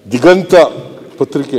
ದಿಗಂತ ಪತ್ರಿಕೆ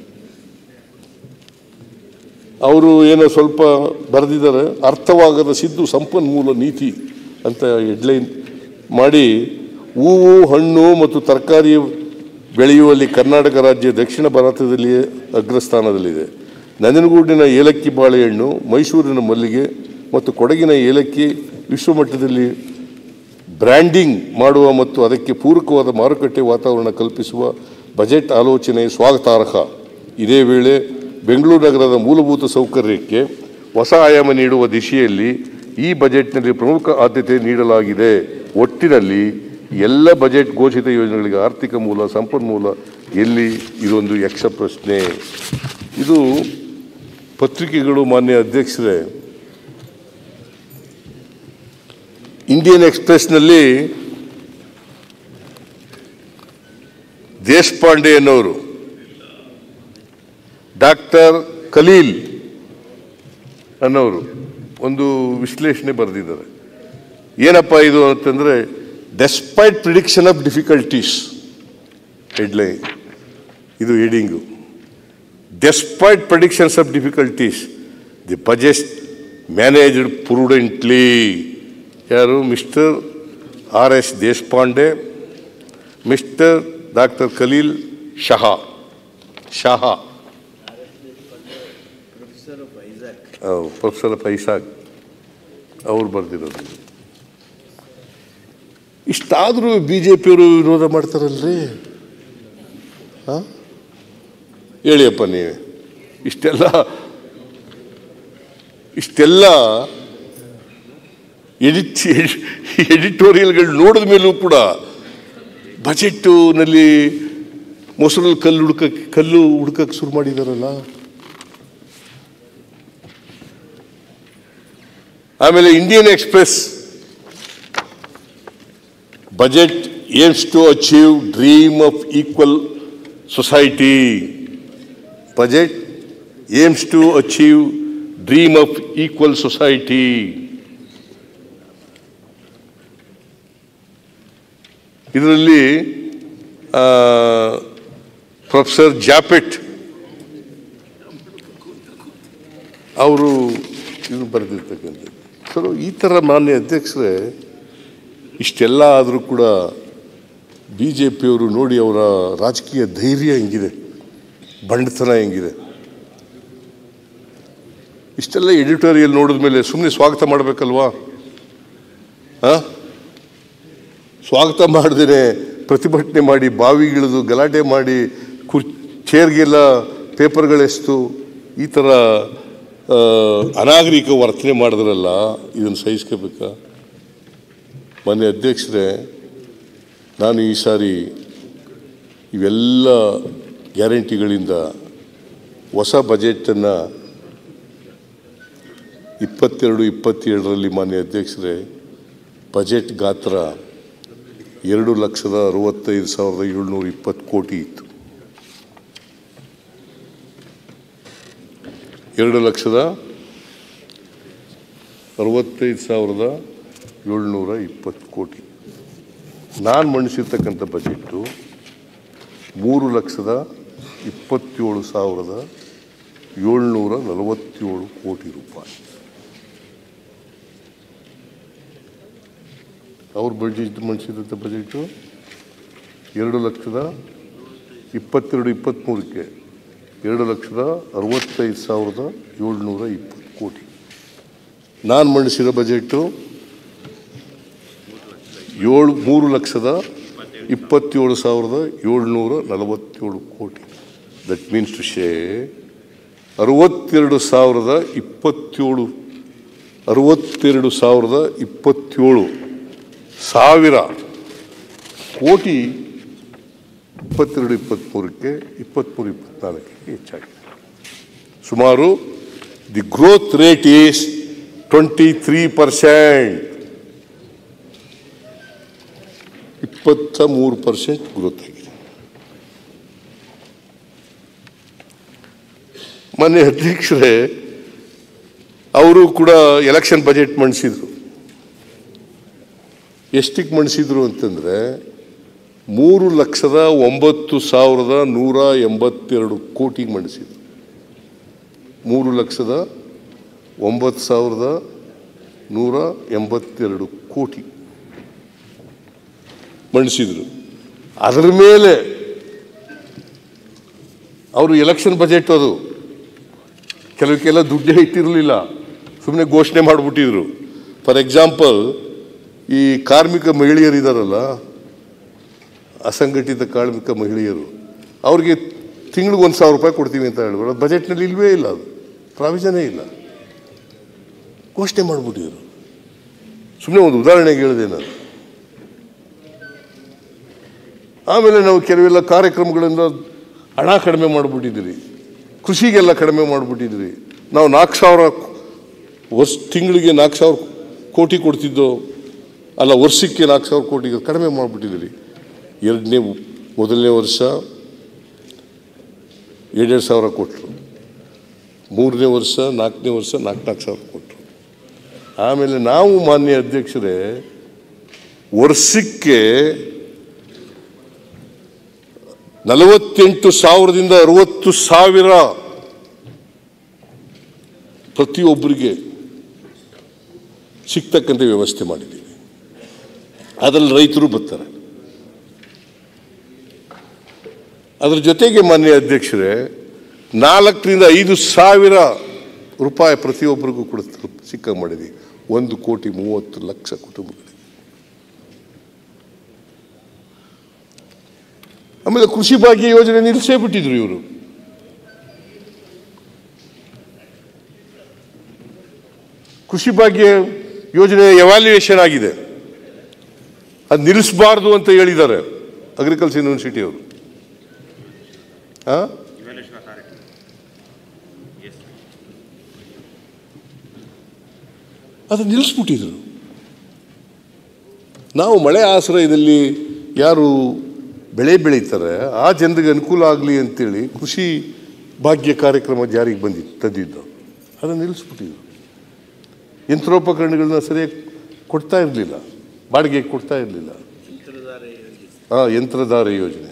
ಅವರು ಏನೋ ಸ್ವಲ್ಪ ಬರೆದಿದ್ದಾರೆ ಅರ್ಥವಾಗದ ಸಿದ್ದು ಸಂಪನ್ಮೂಲ ನೀತಿ ಅಂತ ಹೆಡ್ಲೈನ್ ಮಾಡಿ ಹೂವು ಹಣ್ಣು ಮತ್ತು ತರಕಾರಿ ಬೆಳೆಯುವಲ್ಲಿ ಕರ್ನಾಟಕ ರಾಜ್ಯ ದಕ್ಷಿಣ ಭಾರತದಲ್ಲಿ ಅಗ್ರಸ್ಥಾನದಲ್ಲಿದೆ ನಂಜನಗೂಡಿನ ಏಲಕ್ಕಿ ಬಾಳೆಹಣ್ಣು ಮೈಸೂರಿನ ಮಲ್ಲಿಗೆ ಮತ್ತು ಕೊಡಗಿನ ಏಲಕ್ಕಿ ವಿಶ್ವಮಟ್ಟದಲ್ಲಿ ಬ್ರ್ಯಾಂಡಿಂಗ್ ಮಾಡುವ ಮತ್ತು ಅದಕ್ಕೆ ಪೂರಕವಾದ ಮಾರುಕಟ್ಟೆ ವಾತಾವರಣ ಕಲ್ಪಿಸುವ ಬಜೆಟ್ ಆಲೋಚನೆ ಸ್ವಾಗತಾರ್ಹ ಇದೇ ವೇಳೆ ಬೆಂಗಳೂರು ನಗರದ ಮೂಲಭೂತ ಸೌಕರ್ಯಕ್ಕೆ ಹೊಸ ಆಯಾಮ ನೀಡುವ ದಿಶೆಯಲ್ಲಿ ಈ ಬಜೆಟ್ನಲ್ಲಿ ಪ್ರಮುಖ ಆದ್ಯತೆ ನೀಡಲಾಗಿದೆ ಒಟ್ಟಿನಲ್ಲಿ ಎಲ್ಲ ಬಜೆಟ್ ಘೋಷಿತ ಯೋಜನೆಗಳಿಗೆ ಆರ್ಥಿಕ ಮೂಲ ಸಂಪನ್ಮೂಲ ಎಲ್ಲಿ ಇದೊಂದು ಯಕ್ಷ ಪ್ರಶ್ನೆ ಇದು ಪತ್ರಿಕೆಗಳು ಮಾನ್ಯ ಅಧ್ಯಕ್ಷರೇ ಇಂಡಿಯನ್ ಎಕ್ಸ್ಪ್ರೆಸ್ನಲ್ಲಿ ದೇಶಪಾಂಡೆ ಅನ್ನೋರು ಡಾಕ್ಟರ್ ಖಲೀಲ್ ಅನ್ನೋರು ಒಂದು ವಿಶ್ಲೇಷಣೆ ಬರೆದಿದ್ದಾರೆ ಏನಪ್ಪ ಇದು ಅಂತಂದರೆ despite prediction of difficulties headline ಇದು heading despite predictions of difficulties the budget managed prudently ಯಾರು mister R S Deshpande mister doctor Khalil Shaha Shaha professor of ISEC ಅವ್ರು ಬರೆದಿರೋದು ಇಷ್ಟಾದರೂ ಬಿ ಜೆ ಪಿಯವರು ವಿರೋಧ ಮಾಡ್ತಾರಲ್ರಿ ಹಾಂ ಹೇಳಿಯಪ್ಪ ನೀವೇ ಇಷ್ಟೆಲ್ಲ ಇಷ್ಟೆಲ್ಲ ಎಡಿಟ್ ಎಡಿಟೋರಿಯಲ್ಗಳು ನೋಡಿದ ಮೇಲೂ ಕೂಡ ಬಜೆಟ್ಟುನಲ್ಲಿ ಮೊಸರಲ್ಲಿ ಕಲ್ಲು ಹುಡ್ಕಕ್ಕೆ ಕಲ್ಲು ಹುಡ್ಕಕ್ಕೆ ಶುರು ಮಾಡಿದಾರಲ್ಲ ಆಮೇಲೆ Indian Express budget aims to achieve dream of equal society budget aims to achieve dream of equal society ಇದರಲ್ಲಿ ಪ್ರೊಫೆಸರ್ ಜಾಪೆಟ್ ಅವರು ಇದು ಬರೆದಿರ್ತಕ್ಕಂಥದ್ದು ಸೊ ಈ ಥರ ಮಾನ್ಯ ಅಧ್ಯಕ್ಷರೇ ಇಷ್ಟೆಲ್ಲ ಆದರೂ ಕೂಡ ಬಿ ಜೆ ಪಿಯವರು ನೋಡಿ ಅವರ ರಾಜಕೀಯ ಧೈರ್ಯ ಹೆಂಗಿದೆ ಬಂಡತನ ಹೆಂಗಿದೆ ಇಷ್ಟೆಲ್ಲ ಎಡಿಟೋರಿಯಲ್ ನೋಡಿದ ಮೇಲೆ ಸುಮ್ಮನೆ ಸ್ವಾಗತ ಮಾಡಬೇಕಲ್ವಾ ಹಾಂ ಸ್ವಾಗತ ಮಾಡದೇನೆ ಪ್ರತಿಭಟನೆ ಮಾಡಿ ಬಾವಿಗಿಳಿದು ಗಲಾಟೆ ಮಾಡಿ ಕುರ್ ಚೇರ್ಗೆಲ್ಲ ಪೇಪರ್ಗಳೆಸ್ತು ಈ ಥರ ಆ, ಅನಾಗರಿಕ ವರ್ತನೆ ಮಾಡಿದ್ರಲ್ಲ ಇದನ್ನು ಸಹಿಸ್ಕೋಬೇಕಾ ಮಾನ್ಯ ಅಧ್ಯಕ್ಷರೇ ನಾನು ಈ ಸಾರಿ ಇವೆಲ್ಲ ಗ್ಯಾರಂಟಿಗಳಿಂದ ಹೊಸ ಬಜೆಟನ್ನು ಇಪ್ಪತ್ತೆರಡು ಇಪ್ಪತ್ತೇಳರಲ್ಲಿ ಮಾನ್ಯ ಅಧ್ಯಕ್ಷರೇ ಬಜೆಟ್ ಗಾತ್ರ ಎರಡು ಲಕ್ಷದ ಅರವತ್ತೈದು ಸಾವಿರದ ಏಳ್ನೂರ ಇಪ್ಪತ್ತು ಕೋಟಿ ಇತ್ತು ಎರಡು ಲಕ್ಷದ ಅರವತ್ತೈದು ಸಾವಿರದ ಏಳ್ನೂರ ಇಪ್ಪತ್ತು ಕೋಟಿ ನಾನು ಮಂಡಿಸಿರ್ತಕ್ಕಂಥ ಬಜೆಟ್ಟು ಮೂರು ಲಕ್ಷದ ಇಪ್ಪತ್ತೇಳು ಸಾವಿರದ ಏಳ್ನೂರ ನಲವತ್ತೇಳು ಕೋಟಿ ರೂಪಾಯಿ ಅವ್ರ ಬಜೆಟ್ ಮಂಡಿಸಿದಂಥ ಬಜೆಟು ಎರಡು ಲಕ್ಷದ ಇಪ್ಪತ್ತೆರಡು ಇಪ್ಪತ್ತ್ಮೂರಕ್ಕೆ ಎರಡು ಲಕ್ಷದ ಅರವತ್ತೈದು ಸಾವಿರದ ಏಳ್ನೂರ ಇಪ್ಪತ್ತು ಕೋಟಿ ನಾನು ಮಂಡಿಸಿರೋ ಬಜೆಟು ಏಳು ಮೂರು ಲಕ್ಷದ ಇಪ್ಪತ್ತೇಳು ಸಾವಿರದ ಏಳ್ನೂರ ನಲವತ್ತೇಳು ಕೋಟಿ ದಟ್ ಮೀನ್ಸ್ ಟು ಶೇ ಅರವತ್ತೆರಡು ಸಾವಿರದ ಇಪ್ಪತ್ತೇಳು ಅರವತ್ತೆರಡು ಸಾವಿರದ ಇಪ್ಪತ್ತೇಳು ಸಾವಿರ ಕೋಟಿ ಇಪ್ಪತ್ತೆರಡು ಇಪ್ಪತ್ತ್ಮೂರಕ್ಕೆ ಇಪ್ಪತ್ತ್ಮೂರು ಇಪ್ಪತ್ತ್ನಾಲ್ಕಕ್ಕೆ ಹೆಚ್ಚಾಗಿದೆ ಸುಮಾರು the growth rate is twenty three percent ಇಪ್ಪತ್ತ ಮೂರು ಪರ್ಸೆಂಟ್ ಗ್ರೋತ್ ಆಗಿದೆ ಮೊನ್ನೆ ಅಧ್ಯಕ್ಷರೇ ಅವರು ಕೂಡ ಎಲೆಕ್ಷನ್ ಬಜೆಟ್ ಮಂಡಿಸಿದ್ರು ಎಷ್ಟಕ್ಕೆ ಮಂಡಿಸಿದ್ರು ಅಂತಂದರೆ ಮೂರು ಲಕ್ಷದ ಒಂಬತ್ತು ಸಾವಿರದ ನೂರ ಎಂಬತ್ತೆರಡು ಕೋಟಿಗೆ ಮಂಡಿಸಿದ್ರು ಮೂರು ಲಕ್ಷದ ಒಂಬತ್ತು ಸಾವಿರದ ನೂರ ಎಂಬತ್ತೆರಡು ಕೋಟಿ ಮಂಡಿಸಿದ್ರು ಅದರ ಮೇಲೆ ಅವರು ಎಲೆಕ್ಷನ್ ಬಜೆಟ್ ಅದು ಕೆಲವಕ್ಕೆಲ್ಲ ದುಡ್ಡೇ ಇಟ್ಟಿರಲಿಲ್ಲ ಸುಮ್ಮನೆ ಘೋಷಣೆ ಮಾಡಿಬಿಟ್ಟಿದ್ರು ಫಾರ್ ಎಕ್ಸಾಂಪಲ್ ಈ ಕಾರ್ಮಿಕ ಮಹಿಳೆಯರಿದಾರಲ್ಲ ಅಸಂಘಟಿತ ಕಾರ್ಮಿಕ ಮಹಿಳೆಯರು ಅವ್ರಿಗೆ ತಿಂಗಳಿಗೆ ಒಂದು ಸಾವಿರ ರೂಪಾಯಿ ಕೊಡ್ತೀವಿ ಅಂತ ಹೇಳ್ಬೋದು ಅದು ಬಜೆಟ್ನಲ್ಲಿ ಇಲ್ವೇ ಇಲ್ಲ ಅದು ಪ್ರಾವಿಷನೇ ಇಲ್ಲ ಘೋಷಣೆ ಮಾಡಿಬಿಟ್ಟಿದ್ರು ಸುಮ್ಮನೆ ಒಂದು ಉದಾಹರಣೆಗೆ ಹೇಳಿದೆ ನಾನು ಆಮೇಲೆ ನಾವು ಕೆಲವೆಲ್ಲ ಕಾರ್ಯಕ್ರಮಗಳಿಂದ ಹಣ ಕಡಿಮೆ ಮಾಡಿಬಿಟ್ಟಿದ್ದೀರಿ ಕೃಷಿಗೆಲ್ಲ ಕಡಿಮೆ ಮಾಡಿಬಿಟ್ಟಿದ್ದೀರಿ ನಾವು ನಾಲ್ಕು ಸಾವಿರ ವರ್ಷ ತಿಂಗಳಿಗೆ ನಾಲ್ಕು ಸಾವಿರ ಕೋಟಿ ಕೊಡ್ತಿದ್ದೋ ಅಲ್ಲ ವರ್ಷಕ್ಕೆ ನಾಲ್ಕು ಸಾವಿರ ಕೋಟಿಗೆ ಕಡಿಮೆ ಮಾಡಿಬಿಟ್ಟಿದ್ದೀರಿ ಎರಡನೇ ಮೊದಲನೇ ವರ್ಷ ಎರಡೆರಡು ಸಾವಿರ ಕೊಟ್ಟರು ಮೂರನೇ ವರ್ಷ ನಾಲ್ಕನೇ ವರ್ಷ ನಾಲ್ಕು ನಾಲ್ಕು ಸಾವಿರ ಕೊಟ್ಟರು ಆಮೇಲೆ ನಾವು ಮಾನ್ಯ ಅಧ್ಯಕ್ಷರೇ ವರ್ಷಕ್ಕೆ ನಲವತ್ತೆಂಟು ಸಾವಿರದಿಂದ ಅರವತ್ತು ಸಾವಿರ ಪ್ರತಿಯೊಬ್ಬರಿಗೆ ಸಿಗ್ತಕ್ಕಂಥ ವ್ಯವಸ್ಥೆ ಮಾಡಿದ್ದೀವಿ ಅದರಲ್ಲಿ ರೈತರು ಬರ್ತಾರೆ ಅದ್ರ ಜೊತೆಗೆ ಮಾನ್ಯ ಅಧ್ಯಕ್ಷರೇ ನಾಲ್ಕರಿಂದ ಐದು ಸಾವಿರ ರೂಪಾಯಿ ಪ್ರತಿಯೊಬ್ಬರಿಗೂ ಕೂಡ ಸಿಕ್ಕ ಮಾಡಿದ್ದೀವಿ ಒಂದು ಕೋಟಿ ಮೂವತ್ತು ಲಕ್ಷ ಕುಟುಂಬಗಳಿಗೆ ಆಮೇಲೆ ಕೃಷಿ ಭಾಗ್ಯ ಯೋಜನೆ ನಿಲ್ಲಿಸೇ ಬಿಟ್ಟಿದ್ರು ಇವರು ಕೃಷಿ ಭಾಗ್ಯ ಯೋಜನೆ ಎವ್ಯಾಲ್ಯೂಯೇಷನ್ ಆಗಿದೆ ಅದು ನಿಲ್ಲಿಸಬಾರ್ದು ಅಂತ ಹೇಳಿದ್ದಾರೆ ಅಗ್ರಿಕಲ್ಚರ್ ಯೂನಿವರ್ಸಿಟಿ ಅವರು Evaluation authority. Yes. ಅದು ನಿಲ್ಲಿಸ್ಬಿಟ್ಟಿದ್ರು ನಾವು ಮಳೆ ಆಶ್ರಯದಲ್ಲಿ ಯಾರು ಬೆಳೆ ಬೆಳೀತಾರೆ ಆ ಜನರಿಗೆ ಅನುಕೂಲ ಆಗಲಿ ಅಂತೇಳಿ ಕೃಷಿ ಭಾಗ್ಯ ಕಾರ್ಯಕ್ರಮ ಜಾರಿಗೆ ಬಂದಿತ್ತು ತಂದಿದ್ದು ಅದನ್ನು ನಿಲ್ಲಿಸ್ಬಿಟ್ಟಿದ್ರು ಯಂತ್ರೋಪಕರಣಗಳನ್ನ ಸರಿಯಾಗಿ ಕೊಡ್ತಾ ಇರಲಿಲ್ಲ ಬಾಡಿಗೆಗೆ ಕೊಡ್ತಾ ಇರಲಿಲ್ಲ ಹಾಂ ಯಂತ್ರಧಾರ ಯೋಜನೆ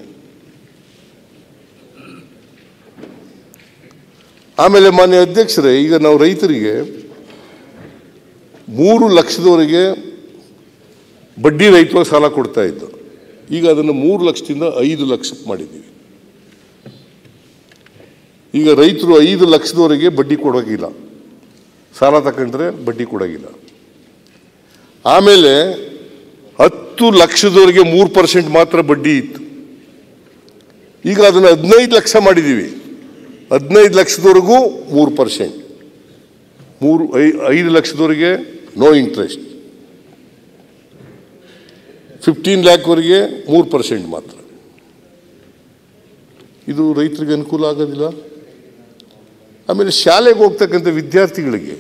ಆಮೇಲೆ ಮಾನ್ಯ ಅಧ್ಯಕ್ಷರೇ ಈಗ ನಾವು ರೈತರಿಗೆ ಮೂರು ಲಕ್ಷದವರೆಗೆ ಬಡ್ಡಿ ರಹಿತ ಸಾಲ ಕೊಡ್ತಾ ಇದ್ದು ಈಗ ಅದನ್ನು ಮೂರು ಲಕ್ಷದಿಂದ ಐದು ಲಕ್ಷಕ್ಕೆ ಮಾಡಿದ್ದೀವಿ ಈಗ ರೈತರು ಐದು ಲಕ್ಷದವರೆಗೆ ಬಡ್ಡಿ ಕೊಡೋಗಿಲ್ಲ ಸಾಲ ತಗೊಂಡ್ರೆ ಬಡ್ಡಿ ಕೊಡೋಗಿಲ್ಲ ಆಮೇಲೆ ಹತ್ತು ಲಕ್ಷದವರೆಗೆ ಮೂರು ಪರ್ಸೆಂಟ್ ಮಾತ್ರ ಬಡ್ಡಿ ಇತ್ತು ಈಗ ಅದನ್ನು ಹದಿನೈದು ಲಕ್ಷ ಮಾಡಿದ್ದೀವಿ ಹದಿನೈದು ಲಕ್ಷದವರೆಗೂ ಮೂರು ಪರ್ಸೆಂಟ್ ಮೂರು ಐ ಐದು ಲಕ್ಷದವರೆಗೆ ನೋ ಇಂಟ್ರೆಸ್ಟ್ ಫಿಫ್ಟೀನ್ ಲ್ಯಾಕ್ವರೆಗೆ ಮೂರು ಪರ್ಸೆಂಟ್ ಮಾತ್ರ ಇದು ರೈತರಿಗೆ ಅನುಕೂಲ ಆಗೋದಿಲ್ಲ ಆಮೇಲೆ ಶಾಲೆಗೆ ಹೋಗ್ತಕ್ಕಂಥ ವಿದ್ಯಾರ್ಥಿಗಳಿಗೆ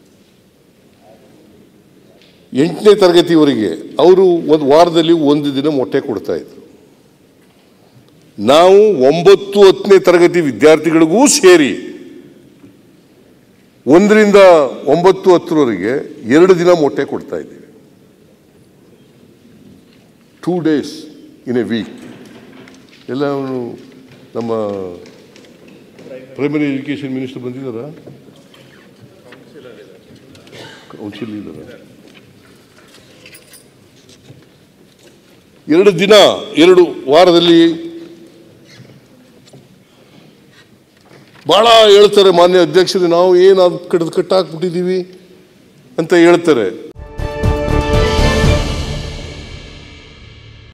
ಎಂಟನೇ ತರಗತಿವರೆಗೆ ಅವರು ಒಂದು ವಾರದಲ್ಲಿ ಒಂದು ದಿನ ಮೊಟ್ಟೆ ಕೊಡ್ತಾ ಇದ್ರು ನಾವು ಒಂಬತ್ತು ಹತ್ತನೇ ತರಗತಿ ವಿದ್ಯಾರ್ಥಿಗಳಿಗೂ ಸೇರಿ ಒಂದರಿಂದ ಒಂಬತ್ತು ಹತ್ತರವರೆಗೆ ಎರಡು ದಿನ ಮೊಟ್ಟೆ ಕೊಡ್ತಾ ಇದ್ದೀವಿ two days in a week ಎಲ್ಲ ಅವನು ನಮ್ಮ ಪ್ರೈಮರಿ ಎಜುಕೇಷನ್ ಮಿನಿಸ್ಟರ್ ಬಂದಿದ್ದಾರಾ ಕೌನ್ಸಿಲ್ ಇದ್ದಾರಾ ಎರಡು ದಿನ ಎರಡು ವಾರದಲ್ಲಿ ಬಹಳ ಹೇಳ್ತಾರೆ ಮಾನ್ಯ ಅಧ್ಯಕ್ಷರು ನಾವು ಏನು ಅದು ಕಡ್ದು ಕಟ್ಟಾಕ್ಬಿಟ್ಟಿದ್ದೀವಿ ಅಂತ ಹೇಳ್ತಾರೆ